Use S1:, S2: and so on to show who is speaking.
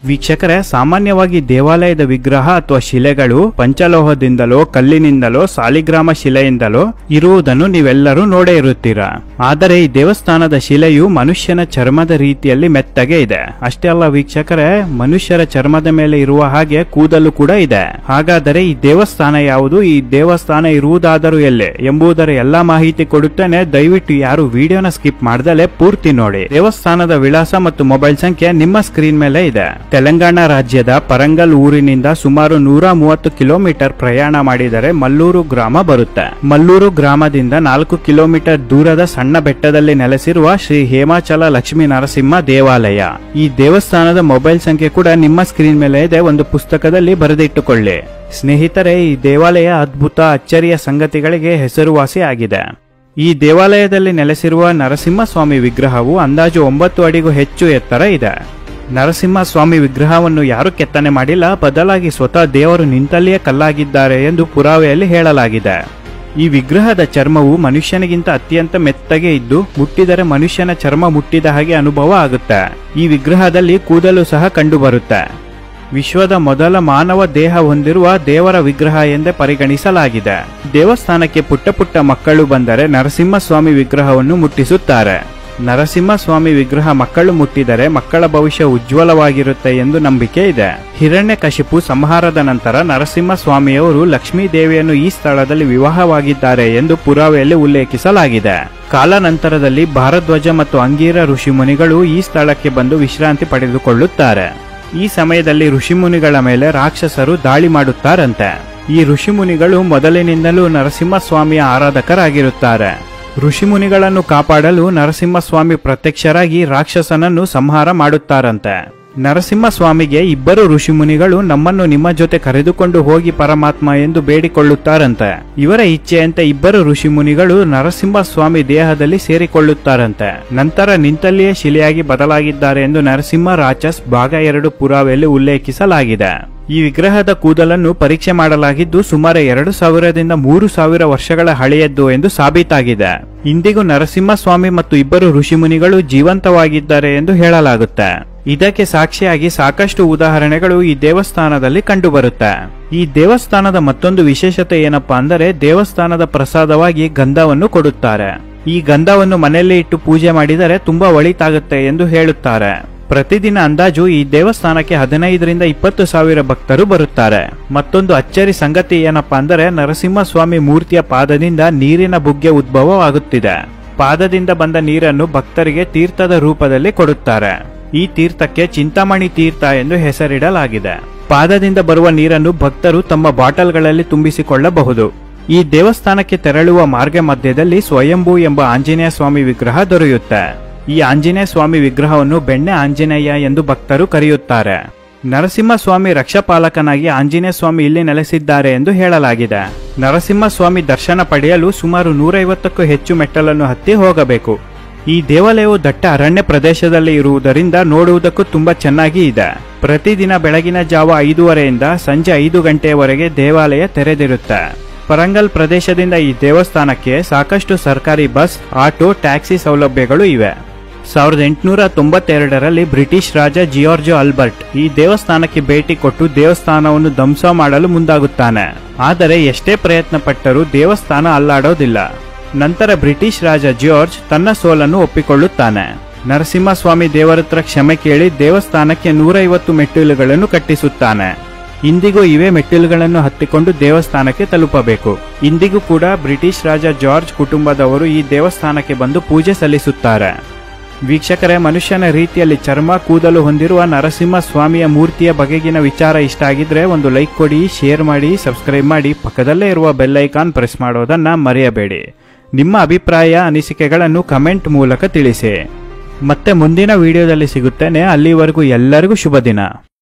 S1: ವೀಕ್ಷಕರೇ ಸಾಮಾನ್ಯವಾಗಿ ದೇವಾಲಯದ ವಿಗ್ರಹ ಅಥವಾ ಶಿಲೆಗಳು ಪಂಚಲೋಹದಿಂದಲೋ ಕಲ್ಲಿನಿಂದಲೋ ಸಾಲಿಗ್ರಾಮ ಶಿಲೆಯಿಂದಲೋ ಇರುವುದನ್ನು ನೀವೆಲ್ಲರೂ ನೋಡೇ ಇರುತ್ತೀರಾ ಆದರೆ ಈ ದೇವಸ್ಥಾನದ ಶಿಲೆಯು ಮನುಷ್ಯನ ಚರ್ಮದ ರೀತಿಯಲ್ಲಿ ಮೆತ್ತಗೆ ಇದೆ ಅಷ್ಟೇ ಅಲ್ಲ ವೀಕ್ಷಕರೇ ಮನುಷ್ಯರ ಚರ್ಮದ ಮೇಲೆ ಇರುವ ಹಾಗೆ ಕೂದಲು ಕೂಡ ಇದೆ ಹಾಗಾದರೆ ಈ ದೇವಸ್ಥಾನ ಯಾವುದು ಈ ದೇವಸ್ಥಾನ ಇರುವುದಾದರೂ ಎಲ್ಲೇ ಎಂಬುದರ ಎಲ್ಲಾ ಮಾಹಿತಿ ಕೊಡುತ್ತೇನೆ ದಯವಿಟ್ಟು ಯಾರು ವಿಡಿಯೋನ ಸ್ಕಿಪ್ ಮಾಡ್ದಲೆ ಪೂರ್ತಿ ನೋಡಿ ದೇವಸ್ಥಾನದ ವಿಳಾಸ ಮತ್ತು ಮೊಬೈಲ್ ಸಂಖ್ಯೆ ನಿಮ್ಮ ಸ್ಕ್ರೀನ್ ಮೇಲೆ ಇದೆ ತೆಲಂಗಾಣ ರಾಜ್ಯದ ಪರಂಗಲ್ ಊರಿನಿಂದ ಸುಮಾರು ನೂರ ಮೂವತ್ತು ಕಿಲೋಮೀಟರ್ ಪ್ರಯಾಣ ಮಾಡಿದರೆ ಮಲ್ಲೂರು ಗ್ರಾಮ ಬರುತ್ತೆ ಮಲ್ಲೂರು ಗ್ರಾಮದಿಂದ ನಾಲ್ಕು ಕಿಲೋಮೀಟರ್ ದೂರದ ಸಣ್ಣ ಬೆಟ್ಟದಲ್ಲಿ ನೆಲೆಸಿರುವ ಶ್ರೀ ಹೇಮಾಚಲ ಲಕ್ಷ್ಮೀ ನರಸಿಂಹ ದೇವಾಲಯ ಈ ದೇವಸ್ಥಾನದ ಮೊಬೈಲ್ ಸಂಖ್ಯೆ ಕೂಡ ನಿಮ್ಮ ಸ್ಕ್ರೀನ್ ಮೇಲೆ ಇದೆ ಒಂದು ಪುಸ್ತಕದಲ್ಲಿ ಬರೆದಿಟ್ಟುಕೊಳ್ಳಿ ಸ್ನೇಹಿತರೆ ಈ ದೇವಾಲಯ ಅದ್ಭುತ ಅಚ್ಚರಿಯ ಸಂಗತಿಗಳಿಗೆ ಹೆಸರುವಾಸಿ ಆಗಿದೆ ಈ ದೇವಾಲಯದಲ್ಲಿ ನೆಲೆಸಿರುವ ನರಸಿಂಹಸ್ವಾಮಿ ವಿಗ್ರಹವು ಅಂದಾಜು ಒಂಬತ್ತು ಅಡಿಗೂ ಹೆಚ್ಚು ಎತ್ತರ ಇದೆ ನರಸಿಂಹಸ್ವಾಮಿ ವಿಗ್ರಹವನ್ನು ಯಾರು ಕೆತ್ತನೆ ಮಾಡಿಲ್ಲ ಬದಲಾಗಿ ಸ್ವತಃ ದೇವರು ನಿಂತಲ್ಲಿಯೇ ಕಲ್ಲಾಗಿದ್ದಾರೆ ಎಂದು ಪುರಾವೆಯಲ್ಲಿ ಹೇಳಲಾಗಿದೆ ಈ ವಿಗ್ರಹದ ಚರ್ಮವು ಮನುಷ್ಯನಿಗಿಂತ ಅತ್ಯಂತ ಮೆತ್ತಗೆ ಇದ್ದು ಮುಟ್ಟಿದರೆ ಮನುಷ್ಯನ ಚರ್ಮ ಮುಟ್ಟಿದ ಹಾಗೆ ಅನುಭವ ಆಗುತ್ತೆ ಈ ವಿಗ್ರಹದಲ್ಲಿ ಕೂದಲು ಸಹ ಕಂಡುಬರುತ್ತೆ ವಿಶ್ವದ ಮೊದಲ ಮಾನವ ದೇಹ ಹೊಂದಿರುವ ದೇವರ ವಿಗ್ರಹ ಎಂದೇ ಪರಿಗಣಿಸಲಾಗಿದೆ ದೇವಸ್ಥಾನಕ್ಕೆ ಪುಟ್ಟ ಪುಟ್ಟ ಮಕ್ಕಳು ಬಂದರೆ ನರಸಿಂಹಸ್ವಾಮಿ ವಿಗ್ರಹವನ್ನು ಮುಟ್ಟಿಸುತ್ತಾರೆ ನರಸಿಂಹಸ್ವಾಮಿ ವಿಗ್ರಹ ಮಕ್ಕಳು ಮುಟ್ಟಿದರೆ ಮಕ್ಕಳ ಭವಿಷ್ಯ ಉಜ್ವಲವಾಗಿರುತ್ತೆ ಎಂದು ನಂಬಿಕೆ ಇದೆ ಹಿರಣ್ಯಕಶಿಪು ಸಂಹಾರದ ನಂತರ ನರಸಿಂಹಸ್ವಾಮಿಯವರು ಲಕ್ಷ್ಮೀ ದೇವಿಯನ್ನು ಈ ಸ್ಥಳದಲ್ಲಿ ವಿವಾಹವಾಗಿದ್ದಾರೆ ಎಂದು ಪುರಾವೆಯಲ್ಲಿ ಉಲ್ಲೇಖಿಸಲಾಗಿದೆ ಕಾಲಾನಂತರದಲ್ಲಿ ಭಾರದ್ವಾಜ ಮತ್ತು ಅಂಗೀರ ಋಷಿಮುನಿಗಳು ಈ ಸ್ಥಳಕ್ಕೆ ಬಂದು ವಿಶ್ರಾಂತಿ ಪಡೆದುಕೊಳ್ಳುತ್ತಾರೆ ಈ ಸಮಯದಲ್ಲಿ ಋಷಿಮುನಿಗಳ ಮೇಲೆ ರಾಕ್ಷಸರು ದಾಳಿ ಮಾಡುತ್ತಾರಂತೆ ಈ ಋಷಿಮುನಿಗಳು ಮೊದಲಿನಿಂದಲೂ ನರಸಿಂಹಸ್ವಾಮಿಯ ಆರಾಧಕರಾಗಿರುತ್ತಾರೆ ಋಷಿಮುನಿಗಳನ್ನು ಕಾಪಾಡಲು ನರಸಿಂಹಸ್ವಾಮಿ ಪ್ರತ್ಯಕ್ಷರಾಗಿ ರಾಕ್ಷಸನನ್ನು ಸಂಹಾರ ಮಾಡುತ್ತಾರಂತೆ ನರಸಿಂಹಸ್ವಾಮಿಗೆ ಇಬ್ಬರು ಋಷಿಮುನಿಗಳು ನಮ್ಮನ್ನು ನಿಮ್ಮ ಜೊತೆ ಕರೆದುಕೊಂಡು ಹೋಗಿ ಪರಮಾತ್ಮ ಎಂದು ಬೇಡಿಕೊಳ್ಳುತ್ತಾರಂತೆ ಇವರ ಇಚ್ಛೆಯಂತೆ ಇಬ್ಬರು ಋಷಿಮುನಿಗಳು ನರಸಿಂಹಸ್ವಾಮಿ ದೇಹದಲ್ಲಿ ಸೇರಿಕೊಳ್ಳುತ್ತಾರಂತೆ ನಂತರ ನಿಂತಲ್ಲಿಯೇ ಶಿಲೆಯಾಗಿ ಬದಲಾಗಿದ್ದಾರೆ ಎಂದು ನರಸಿಂಹ ರಾಚಸ್ ಭಾಗ ಎರಡು ಪುರಾವೆಯಲ್ಲಿ ಉಲ್ಲೇಖಿಸಲಾಗಿದೆ ಈ ವಿಗ್ರಹದ ಕೂದಲನ್ನು ಪರೀಕ್ಷೆ ಮಾಡಲಾಗಿದ್ದು ಸುಮಾರು ಎರಡು ಸಾವಿರದಿಂದ ಮೂರು ಸಾವಿರ ವರ್ಷಗಳ ಹಳೆಯದ್ದು ಎಂದು ಸಾಬೀತಾಗಿದೆ ಇಂದಿಗೂ ನರಸಿಂಹಸ್ವಾಮಿ ಮತ್ತು ಇಬ್ಬರು ಋಷಿಮುನಿಗಳು ಜೀವಂತವಾಗಿದ್ದಾರೆ ಎಂದು ಹೇಳಲಾಗುತ್ತೆ ಇದಕ್ಕೆ ಸಾಕ್ಷಿಯಾಗಿ ಸಾಕಷ್ಟು ಉದಾಹರಣೆಗಳು ಈ ದೇವಸ್ಥಾನದಲ್ಲಿ ಕಂಡುಬರುತ್ತೆ ಈ ದೇವಸ್ಥಾನದ ಮತ್ತೊಂದು ವಿಶೇಷತೆ ಏನಪ್ಪಾ ಅಂದರೆ ದೇವಸ್ಥಾನದ ಪ್ರಸಾದವಾಗಿ ಗಂಧವನ್ನು ಕೊಡುತ್ತಾರೆ ಈ ಗಂಧವನ್ನು ಮನೆಯಲ್ಲಿ ಇಟ್ಟು ಪೂಜೆ ಮಾಡಿದರೆ ತುಂಬಾ ಒಳಿತಾಗುತ್ತೆ ಎಂದು ಹೇಳುತ್ತಾರೆ ಪ್ರತಿದಿನ ಅಂದಾಜು ಈ ದೇವಸ್ಥಾನಕ್ಕೆ ಹದಿನೈದರಿಂದ ಇಪ್ಪತ್ತು ಸಾವಿರ ಭಕ್ತರು ಬರುತ್ತಾರೆ ಮತ್ತೊಂದು ಅಚ್ಚರಿ ಸಂಗತಿ ಏನಪ್ಪಾ ಅಂದರೆ ನರಸಿಂಹಸ್ವಾಮಿ ಮೂರ್ತಿಯ ಪಾದದಿಂದ ನೀರಿನ ಬುಗ್ಗೆ ಉದ್ಭವವಾಗುತ್ತಿದೆ ಪಾದದಿಂದ ಬಂದ ನೀರನ್ನು ಭಕ್ತರಿಗೆ ತೀರ್ಥದ ರೂಪದಲ್ಲಿ ಕೊಡುತ್ತಾರೆ ಈ ತೀರ್ಥಕ್ಕೆ ಚಿಂತಾಮಣಿ ತೀರ್ಥ ಎಂದು ಹೆಸರಿಡಲಾಗಿದೆ ಪಾದದಿಂದ ಬರುವ ನೀರನ್ನು ಭಕ್ತರು ತಮ್ಮ ಬಾಟಲ್ಗಳಲ್ಲಿ ತುಂಬಿಸಿಕೊಳ್ಳಬಹುದು ಈ ದೇವಸ್ಥಾನಕ್ಕೆ ತೆರಳುವ ಮಾರ್ಗ ಮಧ್ಯದಲ್ಲಿ ಸ್ವಯಂಭೂ ಎಂಬ ಆಂಜನೇಯ ಸ್ವಾಮಿ ವಿಗ್ರಹ ದೊರೆಯುತ್ತೆ ಈ ಆಂಜನೇಯ ಸ್ವಾಮಿ ವಿಗ್ರಹವನ್ನು ಬೆಣ್ಣೆ ಆಂಜನೇಯ ಎಂದು ಭಕ್ತರು ಕರೆಯುತ್ತಾರೆ ನರಸಿಂಹಸ್ವಾಮಿ ರಕ್ಷಪಾಲಕನಾಗಿ ಆಂಜನೇಯ ಸ್ವಾಮಿ ಇಲ್ಲಿ ನೆಲೆಸಿದ್ದಾರೆ ಎಂದು ಹೇಳಲಾಗಿದೆ ನರಸಿಂಹಸ್ವಾಮಿ ದರ್ಶನ ಪಡೆಯಲು ಸುಮಾರು ನೂರೈವತ್ತಕ್ಕೂ ಹೆಚ್ಚು ಮೆಟ್ಟಲನ್ನು ಹತ್ತಿ ಹೋಗಬೇಕು ಈ ದೇವಾಲಯವು ದಟ್ಟ ಅರಣ್ಯ ಪ್ರದೇಶದಲ್ಲಿ ಇರುವುದರಿಂದ ನೋಡುವುದಕ್ಕೂ ತುಂಬಾ ಚೆನ್ನಾಗಿ ಇದೆ ಪ್ರತಿದಿನ ಬೆಳಗಿನ ಜಾವ ಐದೂವರೆಯಿಂದ ಸಂಜೆ ಐದು ಗಂಟೆಯವರೆಗೆ ದೇವಾಲಯ ತೆರೆದಿರುತ್ತೆ ಪರಂಗಲ್ ಪ್ರದೇಶದಿಂದ ಈ ದೇವಸ್ಥಾನಕ್ಕೆ ಸಾಕಷ್ಟು ಸರ್ಕಾರಿ ಬಸ್ ಆಟೋ ಟ್ಯಾಕ್ಸಿ ಸೌಲಭ್ಯಗಳು ಇವೆ ಸಾವಿರದ ಎಂಟುನೂರ ತೊಂಬತ್ತೆರಡರಲ್ಲಿ ಬ್ರಿಟಿಷ್ ರಾಜ ಜಿಯಾರ್ಜೋ ಅಲ್ಬರ್ಟ್ ಈ ದೇವಸ್ಥಾನಕ್ಕೆ ಭೇಟಿ ಕೊಟ್ಟು ದೇವಸ್ಥಾನವನ್ನು ಧ್ವಂಸ ಮಾಡಲು ಮುಂದಾಗುತ್ತಾನೆ ಆದರೆ ಎಷ್ಟೇ ಪ್ರಯತ್ನ ಪಟ್ಟರೂ ದೇವಸ್ಥಾನ ಅಲ್ಲಾಡೋದಿಲ್ಲ ನಂತರ ಬ್ರಿಟಿಷ್ ರಾಜ ಜಾರ್ಜ್ ತನ್ನ ಸೋಲನ್ನು ಒಪ್ಪಿಕೊಳ್ಳುತ್ತಾನೆ ನರಸಿಂಹಸ್ವಾಮಿ ದೇವರತ್ರ ಕ್ಷಮೆ ಕೇಳಿ ದೇವಸ್ಥಾನಕ್ಕೆ ನೂರೈವತ್ತು ಮೆಟ್ಟಿಲುಗಳನ್ನು ಕಟ್ಟಿಸುತ್ತಾನೆ ಇಂದಿಗೂ ಇವೇ ಮೆಟ್ಟಿಲುಗಳನ್ನು ಹತ್ತಿಕೊಂಡು ದೇವಸ್ಥಾನಕ್ಕೆ ತಲುಪಬೇಕು ಇಂದಿಗೂ ಕೂಡ ಬ್ರಿಟಿಷ್ ರಾಜ ಜಾರ್ಜ್ ಕುಟುಂಬದವರು ಈ ದೇವಸ್ಥಾನಕ್ಕೆ ಬಂದು ಪೂಜೆ ಸಲ್ಲಿಸುತ್ತಾರೆ ವೀಕ್ಷಕರೇ ಮನುಷ್ಯನ ರೀತಿಯಲ್ಲಿ ಚರ್ಮ ಕೂದಲು ಹೊಂದಿರುವ ನರಸಿಂಹ ಸ್ವಾಮಿಯ ಮೂರ್ತಿಯ ಬಗೆಗಿನ ವಿಚಾರ ಇಷ್ಟ ಆಗಿದ್ರೆ ಒಂದು ಲೈಕ್ ಕೊಡಿ ಶೇರ್ ಮಾಡಿ ಸಬ್ಸ್ಕ್ರೈಬ್ ಮಾಡಿ ಪಕ್ಕದಲ್ಲೇ ಇರುವ ಬೆಲ್ ಐಕಾನ್ ಪ್ರೆಸ್ ಮಾಡೋದನ್ನ ಮರೆಯಬೇಡಿ ನಿಮ್ಮ ಅಭಿಪ್ರಾಯ ಅನಿಸಿಕೆಗಳನ್ನು ಕಮೆಂಟ್ ಮೂಲಕ ತಿಳಿಸಿ ಮತ್ತೆ ಮುಂದಿನ ವಿಡಿಯೋದಲ್ಲಿ ಸಿಗುತ್ತೇನೆ ಅಲ್ಲಿವರೆಗೂ ಎಲ್ಲರಿಗೂ ಶುಭ ದಿನ